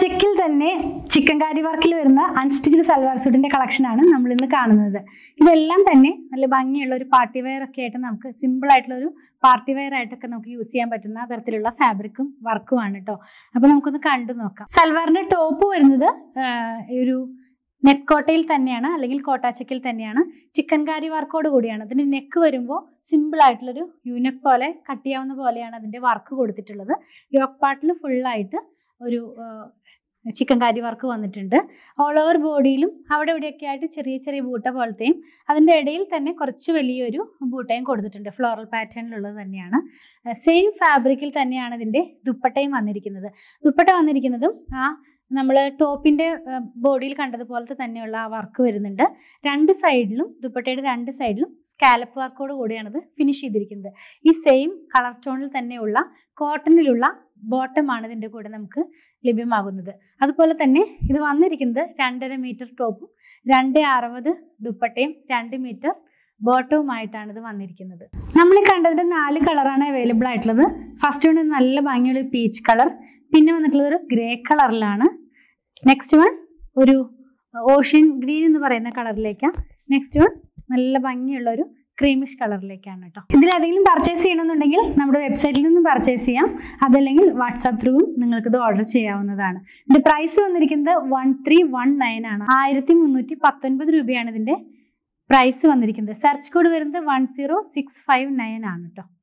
ചെക്കിൽ തന്നെ ചിക്കൻ കാരി വർക്കിൽ വരുന്ന അൺസ്റ്റിച്ച്ഡ് സൽവാർ സൂട്ടിന്റെ കളക്ഷനാണ് നമ്മൾ ഇന്ന് കാണുന്നത് ഇതെല്ലാം തന്നെ നല്ല ഭംഗിയുള്ള ഒരു പാർട്ടി വെയർ ഒക്കെ ആയിട്ട് നമുക്ക് സിമ്പിൾ ആയിട്ടുള്ള ഒരു പാർട്ടി വെയർ ആയിട്ടൊക്കെ നമുക്ക് യൂസ് ചെയ്യാൻ പറ്റുന്ന തരത്തിലുള്ള ഫാബ്രിക്കും വർക്കുമാണ് കേട്ടോ അപ്പൊ നമുക്കൊന്ന് കണ്ടു നോക്കാം സൽവാറിന്റെ ടോപ്പ് വരുന്നത് ആഹ്, ഒരു നെക്ക് കോട്ടയിൽ തന്നെയാണ് അല്ലെങ്കിൽ കോട്ടാച്ചക്കിൽ തന്നെയാണ് ചിക്കൻ കാരി വർക്കോട് കൂടിയാണ് അതിന്റെ നെക്ക് വരുമ്പോൾ സിമ്പിൾ ആയിട്ടുള്ളൊരു യൂനക്ക് പോലെ കട്ട് ചെയ്യാവുന്ന പോലെയാണ് അതിന്റെ വർക്ക് കൊടുത്തിട്ടുള്ളത് യോക്ക് പാർട്ടിൽ ഫുള്ളായിട്ട് ഒരു ചിക്കൻ കാരി വർക്ക് വന്നിട്ടുണ്ട് ഓൾ ഓവർ ബോഡിയിലും അവിടെ ഇവിടെയൊക്കെ ആയിട്ട് ചെറിയ ചെറിയ ബൂട്ട പോലത്തെയും അതിൻ്റെ ഇടയിൽ തന്നെ കുറച്ച് വലിയൊരു ബൂട്ടയും കൊടുത്തിട്ടുണ്ട് ഫ്ലോറൽ പാറ്റേണിലുള്ളത് തന്നെയാണ് സെയിം ഫാബ്രിക്കിൽ തന്നെയാണ് ഇതിൻ്റെ ദുപ്പട്ടയും വന്നിരിക്കുന്നത് ദുപ്പട്ട വന്നിരിക്കുന്നതും ആ നമ്മൾ ടോപ്പിൻ്റെ ബോഡിയിൽ കണ്ടതുപോലത്തെ തന്നെയുള്ള ആ വർക്ക് വരുന്നുണ്ട് രണ്ട് സൈഡിലും ദുപ്പട്ടയുടെ രണ്ട് സൈഡിലും സ്കാലപ്പ് വർക്കോട് കൂടിയാണിത് ഫിനിഷ് ചെയ്തിരിക്കുന്നത് ഈ സെയിം കളർ ടോണിൽ തന്നെയുള്ള കോട്ടണിലുള്ള ബോട്ടമാണ് ഇതിൻ്റെ കൂടെ നമുക്ക് ലഭ്യമാകുന്നത് അതുപോലെ തന്നെ ഇത് വന്നിരിക്കുന്നത് രണ്ടര മീറ്റർ ടോപ്പും രണ്ട് അറുപത് ദുപ്പട്ടയും രണ്ട് മീറ്റർ ബോട്ടവുമായിട്ടാണ് ഇത് വന്നിരിക്കുന്നത് നമ്മൾ ഈ കണ്ടതിൻ്റെ നാല് കളറാണ് അവൈലബിൾ ആയിട്ടുള്ളത് ഫസ്റ്റ് വൺ നല്ല ഭംഗിയുള്ള പീച്ച് കളർ പിന്നെ വന്നിട്ടുള്ളത് ഒരു ഗ്രേ കളറിലാണ് നെക്സ്റ്റ് വൺ ഒരു ഓഷ്യൻ ഗ്രീൻ എന്ന് പറയുന്ന കളറിലേക്കാണ് നെക്സ്റ്റ് വൺ നല്ല ഭംഗിയുള്ള ഒരു ക്രീമിഷ് കളറിലേക്കാണ് കേട്ടോ ഇതിലേതെങ്കിലും പർച്ചേസ് ചെയ്യണമെന്നുണ്ടെങ്കിൽ നമ്മുടെ വെബ്സൈറ്റിൽ നിന്നും പർച്ചേസ് ചെയ്യാം അതല്ലെങ്കിൽ വാട്സാപ്പ് ത്രൂവും നിങ്ങൾക്ക് ഇത് ഓർഡർ ചെയ്യാവുന്നതാണ് ഇതിന്റെ പ്രൈസ് വന്നിരിക്കുന്നത് വൺ ത്രീ വൺ നയൻ ആണ് ആയിരത്തി മുന്നൂറ്റി പത്തൊൻപത് രൂപയാണ് ഇതിന്റെ പ്രൈസ് വന്നിരിക്കുന്നത് സെർച്ച് കോഡ് വരുന്നത് one zero six five nine ആണ് കേട്ടോ